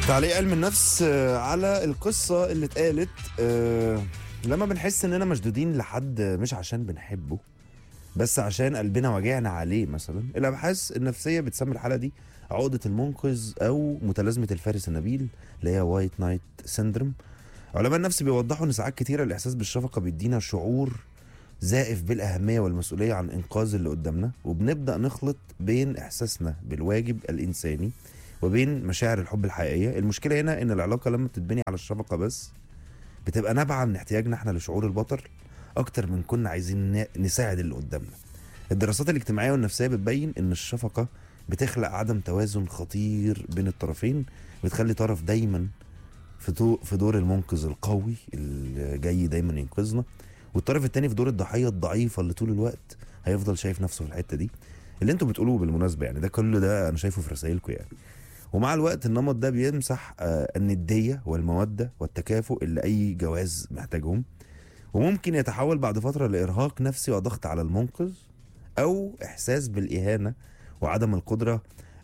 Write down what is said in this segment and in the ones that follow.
تعليق علم النفس آه، على القصة اللي اتقالت آه، لما بنحس اننا مشدودين لحد مش عشان بنحبه بس عشان قلبنا وجعنا عليه مثلا الابحاث النفسيه بتسمي الحاله دي عقده المنقذ او متلازمه الفارس النبيل اللي هي وايت نايت سيندروم علماء النفس بيوضحوا ان ساعات كتيره الاحساس بالشفقه بيدينا شعور زائف بالاهميه والمسؤوليه عن انقاذ اللي قدامنا وبنبدا نخلط بين احساسنا بالواجب الانساني وبين مشاعر الحب الحقيقيه المشكله هنا ان العلاقه لما بتتبني على الشفقه بس بتبقى نابعه من احتياجنا احنا لشعور البطل اكتر من كنا عايزين ن- نساعد اللي قدامنا الدراسات الاجتماعيه والنفسيه بتبين ان الشفقه بتخلق عدم توازن خطير بين الطرفين بتخلي طرف دايما في دو- في دور المنقذ القوي اللي جاي دايما ينقذنا والطرف التاني في دور الضحيه الضعيفه اللي طول الوقت هيفضل شايف نفسه في الحته دي اللي انتوا بتقولوه بالمناسبه يعني ده كل ده انا شايفه في رسائلكم يعني ومع الوقت النمط ده بيمسح آه، النديه والموده والتكافؤ اللي اي جواز محتاجهم وممكن يتحول بعد فتره لارهاق نفسي وضغط على المنقذ او احساس بالاهانه وعدم القدره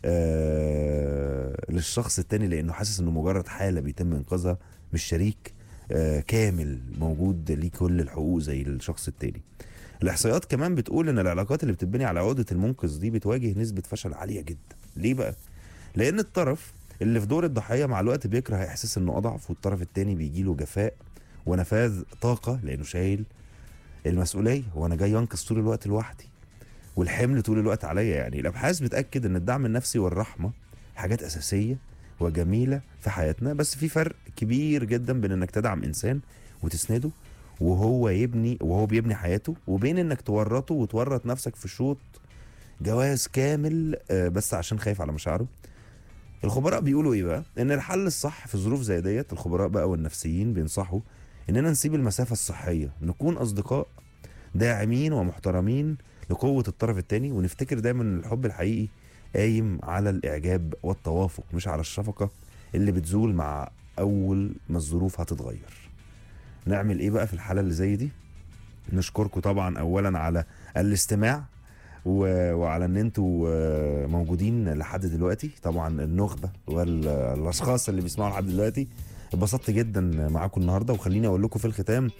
آه للشخص التاني لانه حاسس انه مجرد حاله بيتم انقاذها مش شريك آه كامل موجود ليه كل الحقوق زي الشخص التاني الاحصائيات كمان بتقول ان العلاقات اللي بتتبني على عقده المنقذ دي بتواجه نسبه فشل عاليه جدا ليه بقى لان الطرف اللي في دور الضحيه مع الوقت بيكره احساس انه اضعف والطرف التاني بيجيله جفاء ونفاذ طاقه لانه شايل المسؤوليه وانا جاي انقذ طول الوقت لوحدي والحمل طول الوقت عليا يعني الابحاث بتاكد ان الدعم النفسي والرحمه حاجات اساسيه وجميله في حياتنا بس في فرق كبير جدا بين انك تدعم انسان وتسنده وهو يبني وهو بيبني حياته وبين انك تورطه وتورط نفسك في شوط جواز كامل آه، بس عشان خايف على مشاعره الخبراء بيقولوا ايه بقى ان الحل الصح في ظروف زي ديت الخبراء بقى والنفسيين بينصحوا اننا نسيب المسافه الصحيه نكون اصدقاء داعمين ومحترمين لقوه الطرف التاني ونفتكر دايما ان الحب الحقيقي قايم على الاعجاب والتوافق مش على الشفقه اللي بتزول مع اول ما الظروف هتتغير نعمل ايه بقى في الحاله اللي زي دي نشكركم طبعا اولا على الاستماع و... وعلى ان انتوا آه، موجودين لحد دلوقتي طبعا النخبه والاشخاص اللي بيسمعوا لحد دلوقتي اتبسطت جدا معاكم النهارده وخليني اقول لكم في الختام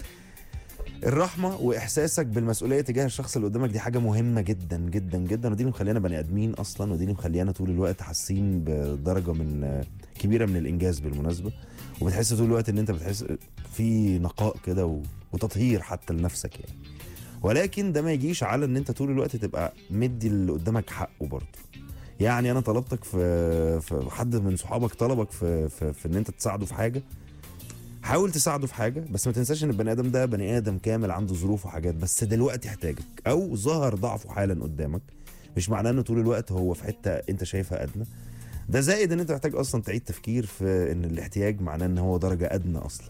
الرحمه واحساسك بالمسؤوليه تجاه الشخص اللي قدامك دي حاجه مهمه جدا جدا جدا ودي اللي مخلينا بني ادمين اصلا ودي اللي مخليانا طول الوقت حاسين بدرجه من آه، كبيره من الانجاز بالمناسبه وبتحس طول الوقت ان انت بتحس في نقاء كده و... وتطهير حتى لنفسك يعني ولكن ده ما يجيش على ان انت طول الوقت تبقى مدي اللي قدامك حقه برضه يعني انا طلبتك في, في حد من صحابك طلبك في, في, في ان انت تساعده في حاجه حاول تساعده في حاجه بس ما تنساش ان البني ادم ده بني ادم كامل عنده ظروف وحاجات بس دلوقتي احتاجك او ظهر ضعفه حالا قدامك مش معناه انه طول الوقت هو في حته انت شايفها ادنى ده زائد ان انت محتاج اصلا تعيد تفكير في ان الاحتياج معناه ان هو درجه ادنى اصلا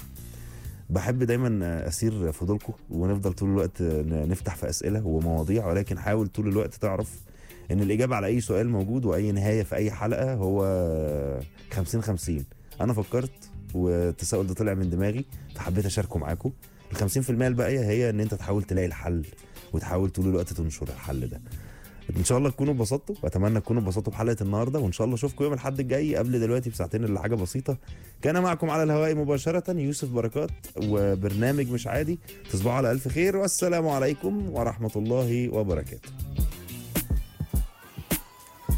بحب دايما اسير فضولكم ونفضل طول الوقت نفتح في اسئله ومواضيع ولكن حاول طول الوقت تعرف ان الاجابه على اي سؤال موجود واي نهايه في اي حلقه هو 50 50 انا فكرت والتساؤل ده طلع من دماغي فحبيت اشاركه معاكم ال 50% الباقيه هي ان انت تحاول تلاقي الحل وتحاول طول الوقت تنشر الحل ده ان شاء الله تكونوا اتبسطتوا واتمنى تكونوا اتبسطتوا بحلقه النهارده وان شاء الله اشوفكم يوم الاحد الجاي قبل دلوقتي بساعتين الا حاجه بسيطه كان معكم على الهواء مباشره يوسف بركات وبرنامج مش عادي تصبحوا على الف خير والسلام عليكم ورحمه الله وبركاته